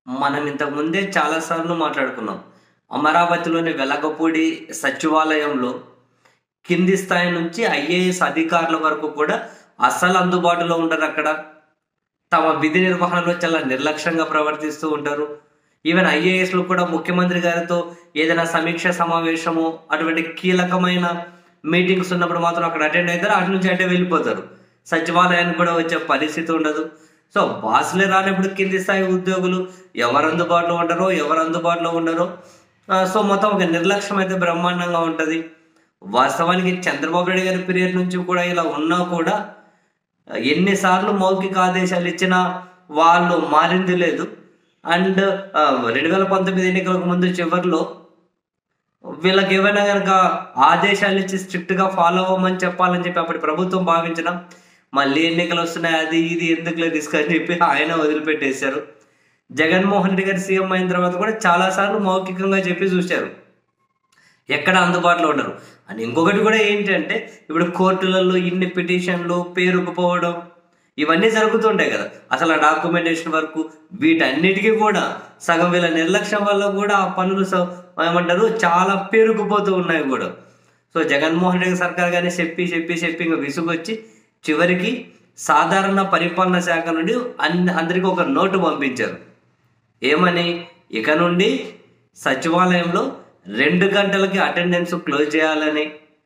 మనం ఇంతకు ముందే చాలాసార్లు మాట్లాడుకున్నాం అమరావతిలోని వెలగపూడి సచివాలయంలో కింది స్థాయి నుంచి ఐఏఎస్ అధికారుల వరకు కూడా అస్సలు అందుబాటులో ఉండరు అక్కడ తమ విధి నిర్వహణలో చాలా నిర్లక్ష్యంగా ప్రవర్తిస్తూ ఉంటారు ఈవెన్ ఐఏఎస్లు కూడా ముఖ్యమంత్రి గారితో ఏదైనా సమీక్ష సమావేశము అటువంటి కీలకమైన మీటింగ్స్ ఉన్నప్పుడు మాత్రం అక్కడ అటెండ్ అవుతారు అటు నుంచి అంటే వెళ్ళిపోతారు సచివాలయానికి కూడా వచ్చే పరిస్థితి ఉండదు సో బాసులే రానప్పుడు కింది స్థాయి ఉద్యోగులు ఎవరు అందుబాటులో ఉంటారో ఎవరు అందుబాటులో ఉండరో ఆ, సో మొత్తం ఒక నిర్లక్ష్యం అయితే బ్రహ్మాండంగా ఉంటుంది వాస్తవానికి చంద్రబాబు నాయుడు గారి పీరియడ్ నుంచి కూడా ఇలా ఉన్నా కూడా ఎన్నిసార్లు మౌఖిక ఆదేశాలు ఇచ్చినా వాళ్ళు మారింది లేదు అండ్ రెండు వేల పంతొమ్మిది ఎన్నికలకు ముందు చివరిలో వీళ్ళకి ఏమైనా కనుక ఆదేశాలు ఇచ్చి స్ట్రిక్ట్ గా ఫాలో అవ్వమని చెప్పాలని చెప్పి అప్పటి ప్రభుత్వం భావించిన మళ్ళీ ఎన్నికలు వస్తున్నాయి అది ఇది ఎందుకులే రిస్క్ అని చెప్పి ఆయన వదిలిపెట్టేశారు జగన్మోహన్ రెడ్డి గారు సీఎం అయిన తర్వాత కూడా చాలా సార్లు మౌఖికంగా చెప్పి చూశారు ఎక్కడ అందుబాటులో ఉండరు అని ఇంకొకటి కూడా ఏంటంటే ఇప్పుడు కోర్టులలో ఇన్ని పిటిషన్లు పేరుకుపోవడం ఇవన్నీ జరుగుతుంటాయి కదా అసలు ఆ డాక్యుమెంటేషన్ వరకు వీటన్నిటికీ కూడా సగం వీళ్ళ నిర్లక్ష్యం వల్ల కూడా ఆ పనులు స- ఏమంటారు చాలా పేరుకుపోతూ ఉన్నాయి కూడా సో జగన్మోహన్ రెడ్డి సర్కార్ కానీ చెప్పి చెప్పి చెప్పి ఇంకా విసుగొచ్చి చివరికి సాధారణ పరిపాలన శాఖ నుండి అన్ని అందరికీ ఒక నోటు పంపించారు ఏమని ఇక నుండి సచివాలయంలో రెండు గంటలకి అటెండెన్స్ క్లోజ్ చేయాలని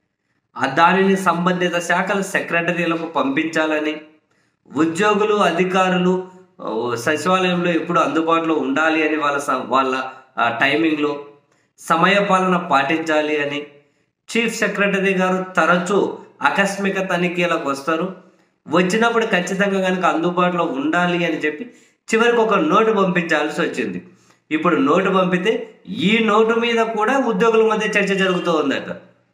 ఆ దానిని సంబంధిత శాఖల సెక్రటరీలకు పంపించాలని ఉద్యోగులు అధికారులు ఓ, సచివాలయంలో ఎప్పుడు అందుబాటులో ఉండాలి అని వాళ్ళ స- వాళ్ళ ఆ, టైమింగ్లో సమయపాలన పాటించాలి అని చీఫ్ సెక్రటరీ గారు తరచూ ఆకస్మిక తనిఖీలకు వస్తారు వచ్చినప్పుడు ఖచ్చితంగా కనుక అందుబాటులో ఉండాలి అని చెప్పి చివరికి ఒక నోటు పంపించాల్సి వచ్చింది ఇప్పుడు నోటు పంపితే ఈ నోటు మీద కూడా ఉద్యోగుల మధ్య చర్చ జరుగుతూ ఉందట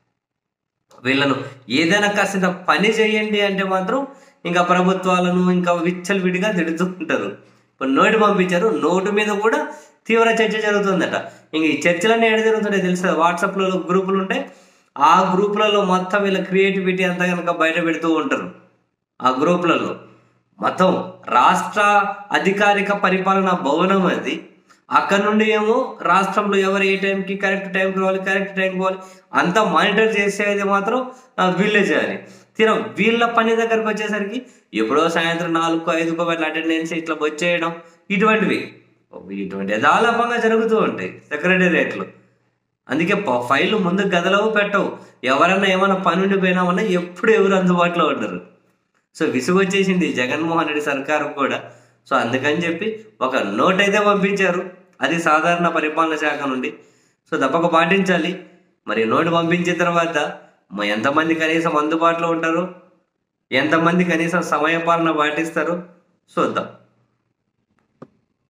వీళ్ళను ఏదైనా కాస్త పని చేయండి అంటే మాత్రం ఇంకా ప్రభుత్వాలను ఇంకా విచ్చలవిడిగా తిడుతూ ఉంటారు ఇప్పుడు నోటు పంపించారు నోటు మీద కూడా తీవ్ర చర్చ జరుగుతుందట ఇంక ఈ చర్చలన్నీ ఎక్కడ జరుగుతున్నాయి తెలుసు కదా వాట్సాప్లో గ్రూపులు ఉంటాయి ఆ గ్రూపులలో మొత్తం వీళ్ళ క్రియేటివిటీ అంతా కనుక బయట పెడుతూ ఉంటారు ఆ గ్రూపులలో మొత్తం రాష్ట్ర అధికారిక పరిపాలన భవనం అది అక్కడ నుండి ఏమో రాష్ట్రంలో ఎవరు ఏ టైంకి కరెక్ట్ టైంకి రావాలి కరెక్ట్ టైంకి పోవాలి అంతా మానిటర్ చేసేది మాత్రం ఆ, వీళ్ళే చేయాలి తీరా వీళ్ళ పని దగ్గరకు వచ్చేసరికి ఎప్పుడో సాయంత్రం నాలుగు ఐదుకో అట్లా అటెండెన్స్ ఇట్లా వచ్చేయడం ఇటువంటివి ఇటువంటి యథాలాపంగా జరుగుతూ ఉంటాయి సెక్రటేరియట్లో అందుకే ప- ఫైల్ ముందు గదలవు పెట్టవు ఎవరన్నా ఏమైనా పని ఉండి పోయినామన్నా ఎప్పుడు ఎవరు అందుబాటులో ఉండరు సో విసుగు వచ్చేసింది జగన్మోహన్ రెడ్డి సర్కారు కూడా సో అందుకని చెప్పి ఒక నోట్ అయితే పంపించారు అది సాధారణ పరిపాలన శాఖ నుండి సో తప్పక పాటించాలి మరి నోటు పంపించిన తర్వాత మ- ఎంతమంది కనీసం అందుబాటులో ఉంటారు ఎంతమంది కనీసం సమయపాలన పాటిస్తారు చూద్దాం